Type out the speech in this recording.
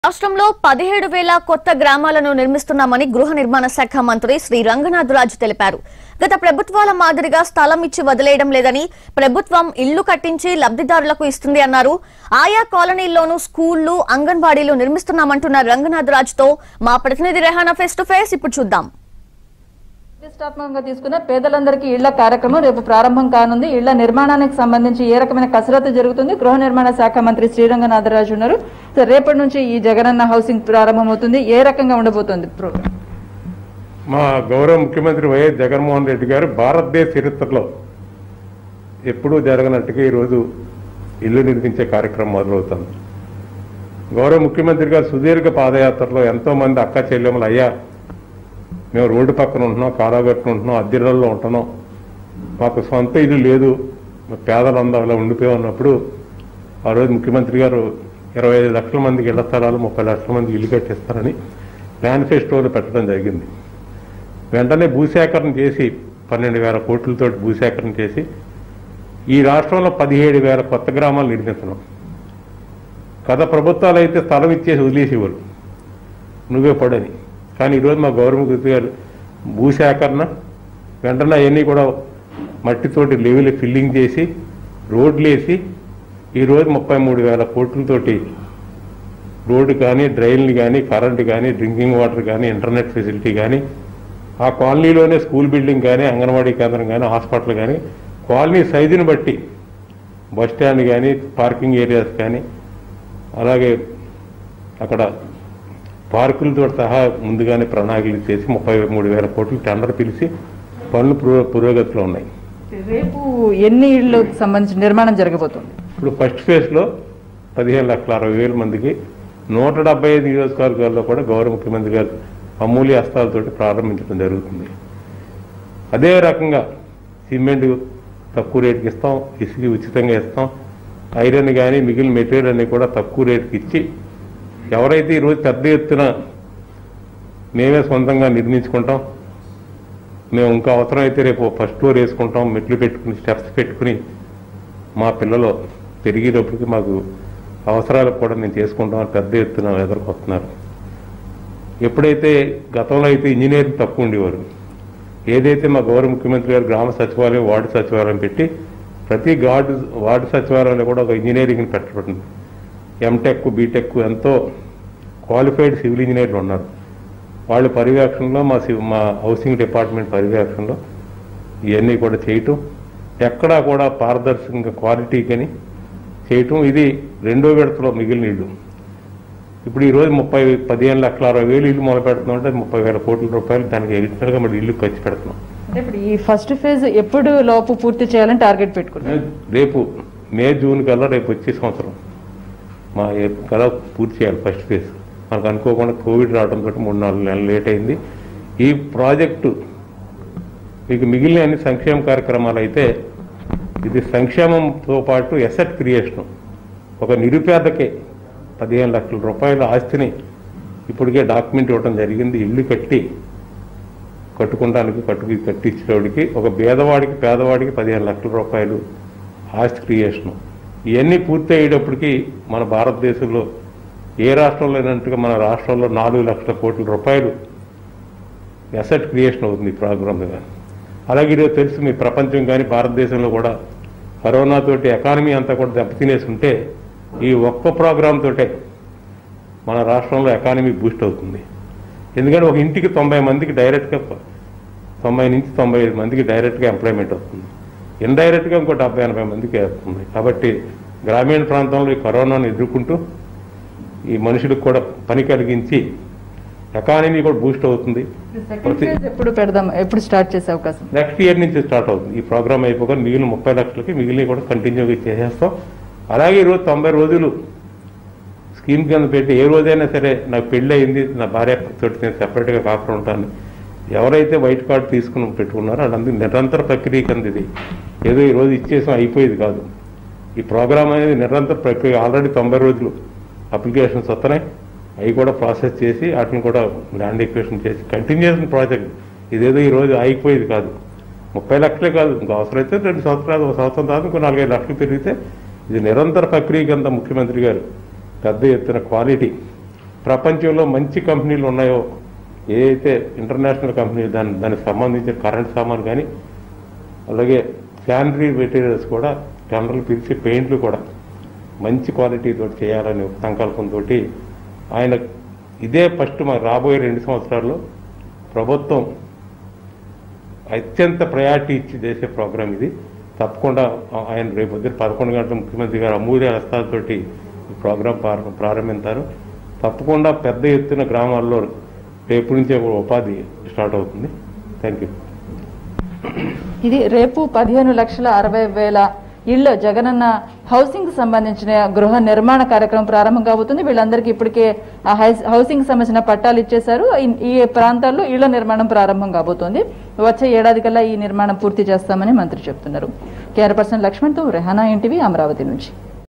రాష్ట్రంలో పదిహేడు వేల కొత్త గ్రామాలను నిర్మిస్తున్నామని గృహ నిర్మాణ శాఖ మంత్రి శ్రీ రంగనాథరాజు తెలిపారు గత ప్రభుత్వాల మాదిరిగా స్థలం ఇచ్చి వదిలేయడం లేదని ప్రభుత్వం ఇళ్లు కట్టించి లబ్ధిదారులకు ఇస్తుంది అన్నారు ఆయా కాలనీల్లోనూ స్కూళ్లు అంగన్వాడీలు నిర్మిస్తున్నామంటున్న రంగనాథరాజుతో మా ప్రతినిధి రెహానా ఫేస్ టు ఫేస్ ఇప్పుడు చూద్దాం ప్రతిష్టాత్మకంగా తీసుకున్న పేదలందరికీ ఇళ్ల కార్యక్రమం రేపు ప్రారంభం కానుంది ఇళ్ల నిర్మాణానికి సంబంధించి ఏ రకమైన కసరత్తు జరుగుతుంది గృహ నిర్మాణ శాఖ మంత్రి శ్రీరంగనాథరాజు ఉన్నారు సో రేపటి నుంచి ఈ జగనన్న హౌసింగ్ ప్రారంభమవుతుంది ఏ రకంగా ఉండబోతోంది ప్రోగ్రామ్ మా గౌరవ ముఖ్యమంత్రి వైఎస్ జగన్మోహన్ రెడ్డి గారు భారతదేశ చరిత్రలో ఎప్పుడూ జరగనట్టుగా ఈరోజు ఇల్లు నిర్మించే కార్యక్రమం మొదలవుతుంది గౌరవ ముఖ్యమంత్రి గారు సుదీర్ఘ పాదయాత్రలో ఎంతో మంది అక్క చెల్లెములు అయ్యా మేము రోడ్డు పక్కన ఉంటున్నాం కారాగట్టున ఉంటున్నాం అద్దెలలో ఉంటున్నాం మాకు సొంత ఇల్లు లేదు మా పేదలందరూ అలా ఉండిపోయి ఉన్నప్పుడు ఆ రోజు ముఖ్యమంత్రి గారు ఇరవై ఐదు లక్షల మందికి ఇళ్ల స్థలాలు ముప్పై లక్షల మందికి ఇల్లు కట్టిస్తారని మేనిఫెస్టోలో పెట్టడం జరిగింది వెంటనే భూసేకరణ చేసి పన్నెండు వేల కోట్లతో భూసేకరణ చేసి ఈ రాష్ట్రంలో పదిహేడు వేల కొత్త గ్రామాలు నిర్మిస్తున్నాం గత ప్రభుత్వాలు అయితే స్థలం ఇచ్చేసి వదిలేసేవారు నువ్వే పడని కానీ ఈరోజు మా గవర్నమెంట్ గారు భూసేకరణ వెంటనే అవన్నీ కూడా మట్టితోటి లెవెల్ ఫిల్లింగ్ చేసి రోడ్లు వేసి ఈరోజు ముప్పై మూడు వేల కోట్లతోటి రోడ్డు కానీ డ్రైన్లు కానీ కరెంటు కానీ డ్రింకింగ్ వాటర్ కానీ ఇంటర్నెట్ ఫెసిలిటీ కానీ ఆ కాలనీలోనే స్కూల్ బిల్డింగ్ కానీ అంగన్వాడీ కేంద్రం కానీ హాస్పిటల్ కానీ కాలనీ సైజుని బట్టి బస్ స్టాండ్ కానీ పార్కింగ్ ఏరియాస్ కానీ అలాగే అక్కడ పార్కులతో సహా ముందుగానే ప్రణాళికలు చేసి ముప్పై మూడు వేల కోట్లు టెండర్ పిలిచి పనులు పురో పురోగతిలో ఉన్నాయి రేపు ఎన్ని ఇళ్లకు సంబంధించి నిర్మాణం జరగబోతోంది ఇప్పుడు ఫస్ట్ ఫేజ్లో పదిహేను లక్షల అరవై వేల మందికి నూట డెబ్బై ఐదు నియోజకవర్గాల్లో కూడా గౌరవ ముఖ్యమంత్రి గారు అమూల్య హస్తాలతోటి ప్రారంభించడం జరుగుతుంది అదే రకంగా సిమెంట్ తక్కువ రేటుకి ఇస్తాం ఇసుక ఉచితంగా ఇస్తాం ఐరన్ కానీ మిగిలిన మెటీరియల్ అన్ని కూడా తక్కువ రేటుకి ఇచ్చి ఎవరైతే ఈరోజు పెద్ద ఎత్తున మేమే సొంతంగా నిర్మించుకుంటాం మేము ఇంకా అవసరం అయితే రేపు ఫస్ట్ ఫ్లోర్ వేసుకుంటాం మెట్లు పెట్టుకుని స్టెప్స్ పెట్టుకుని మా పిల్లలు పెరిగేటప్పటికి మాకు అవసరాలకు కూడా నేను చేసుకుంటామని పెద్ద ఎత్తున ఎదుర్కొస్తున్నారు ఎప్పుడైతే గతంలో అయితే ఇంజనీరింగ్ తక్కువ ఉండేవారు ఏదైతే మా గౌరవ ముఖ్యమంత్రి గారు గ్రామ సచివాలయం వార్డు సచివాలయం పెట్టి ప్రతి గార్డు వార్డు సచివాలయంలో కూడా ఒక ఇంజనీరింగ్ని పెట్టబడింది ఎంటెక్ బీటెక్ ఎంతో క్వాలిఫైడ్ సివిల్ ఇంజనీర్లు ఉన్నారు వాళ్ళ పర్యవేక్షణలో మా సివ్ మా హౌసింగ్ డిపార్ట్మెంట్ పర్యవేక్షణలో ఇవన్నీ కూడా చేయటం ఎక్కడా కూడా పారదర్శకంగా క్వాలిటీ కానీ చేయటం ఇది రెండో విడతలో మిగిలిన ఇల్లు ఇప్పుడు ఈరోజు ముప్పై పదిహేను లక్షల అరవై వేలు ఇల్లు మొదలు పెడుతున్నాం అంటే ముప్పై వేల కోట్ల రూపాయలు దానికి ఎడిషనల్గా మరి ఇల్లు ఖర్చు పెడుతున్నాం అంటే ఇప్పుడు ఈ ఫస్ట్ ఫేజ్ ఎప్పుడు లోపు పూర్తి చేయాలని టార్గెట్ పెట్టుకున్నారు రేపు మే జూన్ కల్లా రేపు వచ్చే సంవత్సరం మా ఏ- కల్లా పూర్తి చేయాలి ఫస్ట్ ఫేజ్ మనకు అనుకోకుండా కోవిడ్ రావడంతో మూడు నాలుగు నెలలు లేట్ అయింది ఈ ప్రాజెక్టు మీకు మిగిలిన అన్ని సంక్షేమ కార్యక్రమాలు అయితే ఇది సంక్షేమంతో పాటు ఎసెట్ క్రియేషన్ ఒక నిరుపేదకే పదిహేను లక్షల రూపాయల ఆస్తిని ఇప్పటికే డాక్యుమెంట్ ఇవ్వడం జరిగింది ఇల్లు కట్టి కట్టుకుంటానికి కట్టుకు కట్టించేవాడికి ఒక పేదవాడికి పేదవాడికి పదిహేను లక్షల రూపాయలు ఆస్తి క్రియేషన్ ఇవన్నీ పూర్తి అయ్యేటప్పటికి మన భారతదేశంలో ఏ రాష్ట్రంలో లేనట్టుగా మన రాష్ట్రంలో నాలుగు లక్షల కోట్ల రూపాయలు అసెట్ క్రియేషన్ అవుతుంది ఈ ప్రోగ్రామ్ మీద అలాగే ఈరోజు తెలుసు మీ ప్రపంచం కానీ భారతదేశంలో కూడా కరోనా తోటి ఎకానమీ అంతా కూడా దెబ్బతినేసి ఉంటే ఈ ఒక్క ప్రోగ్రామ్ తోటే మన రాష్ట్రంలో ఎకానమీ బూస్ట్ అవుతుంది ఎందుకంటే ఒక ఇంటికి తొంభై మందికి డైరెక్ట్గా తొంభై నుంచి తొంభై ఐదు మందికి డైరెక్ట్గా ఎంప్లాయ్మెంట్ వస్తుంది ఇండైరెక్ట్గా ఇంకో డెబ్బై ఎనభై మందికి వస్తుంది కాబట్టి గ్రామీణ ప్రాంతంలో ఈ కరోనాను ఎదుర్కొంటూ ఈ మనుషులకు కూడా పని కలిగించి ఎకానమీ కూడా బూస్ట్ అవుతుంది సెకండ్ ఫేజ్ ఎప్పుడు పెడదాం ఎప్పుడు స్టార్ట్ చేసే అవకాశం నెక్స్ట్ ఇయర్ నుంచి స్టార్ట్ అవుతుంది ఈ ప్రోగ్రామ్ అయిపోగా మిగిలిన ముప్పై లక్షలకి మిగిలిన కూడా కంటిన్యూగా చేసేస్తాం అలాగే ఈరోజు తొంభై రోజులు స్కీమ్ కింద పెట్టి ఏ రోజైనా సరే నాకు పెళ్ళి అయింది నా భార్య తోటి నేను సెపరేట్గా కాకుండా ఉంటాను ఎవరైతే వైట్ కార్డు తీసుకుని పెట్టుకున్నారో వాళ్ళందరూ నిరంతర ప్రక్రియ కింద ఇది ఏదో ఈ రోజు ఇచ్చేసాం అయిపోయేది కాదు ఈ ప్రోగ్రామ్ అనేది నిరంతర ప్రక్రియ ఆల్రెడీ తొంభై రోజులు అప్లికేషన్స్ వస్తున్నాయి అవి కూడా ప్రాసెస్ చేసి వాటిని కూడా ల్యాండ్ ఎక్వేషన్ చేసి కంటిన్యూషన్ ప్రాజెక్ట్ ఇదేదో ఈ రోజు ఆగిపోయేది కాదు ముప్పై లక్షలే కాదు ఇంకా అవసరమైతే రెండు సంవత్సరాలు ఒక సంవత్సరం దాకా ఇంకో నాలుగైదు లక్షలు పెరిగితే ఇది నిరంతర ప్రక్రియ కింద ముఖ్యమంత్రి గారు పెద్ద ఎత్తున క్వాలిటీ ప్రపంచంలో మంచి కంపెనీలు ఉన్నాయో ఏదైతే ఇంటర్నేషనల్ కంపెనీ దాని దానికి సంబంధించిన కరెంట్ సామాన్ కానీ అలాగే శానిటరీ మెటీరియల్స్ కూడా టెండర్లు పిలిచి పెయింట్లు కూడా మంచి క్వాలిటీ తోటి చేయాలనే ఒక సంకల్పంతో ఆయన ఇదే ఫస్ట్ మాకు రాబోయే రెండు సంవత్సరాల్లో ప్రభుత్వం అత్యంత ప్రయారిటీ ఇచ్చి చేసే ప్రోగ్రాం ఇది తప్పకుండా ఆ- ఆయన రేపు పొద్దున్న పదకొండు గంటల ముఖ్యమంత్రి గారు అమూల్య హస్తాలతోటి ఈ ప్రోగ్రాం ప్రారం- ప్రారంభించారు తప్పకుండా పెద్ద ఎత్తున గ్రామాల్లో రేపు నుంచే ఉపాధి స్టార్ట్ అవుతుంది థ్యాంక్ యూ ఇది రేపు పదిహేను లక్షల అరవై వేల ఇళ్ల జగనన్న హౌసింగ్ కి సంబంధించిన గృహ నిర్మాణ కార్యక్రమం ప్రారంభం కాబోతుంది వీళ్ళందరికీ ఇప్పటికే ఆ హౌస్- హౌసింగ్ సంబంధించిన పట్టాలు ఇచ్చేశారు ఈ- ఈ ప్రాంతాల్లో ఇళ్ల నిర్మాణం ప్రారంభం కాబోతోంది వచ్చే ఏడాది కల్లా ఈ నిర్మాణం పూర్తి చేస్తామని మంత్రి చెప్తున్నారు కేఆర్ పర్సన్ లక్ష్మణ్తో రెహానా ఎన్టీవీ అమరావతి నుంచి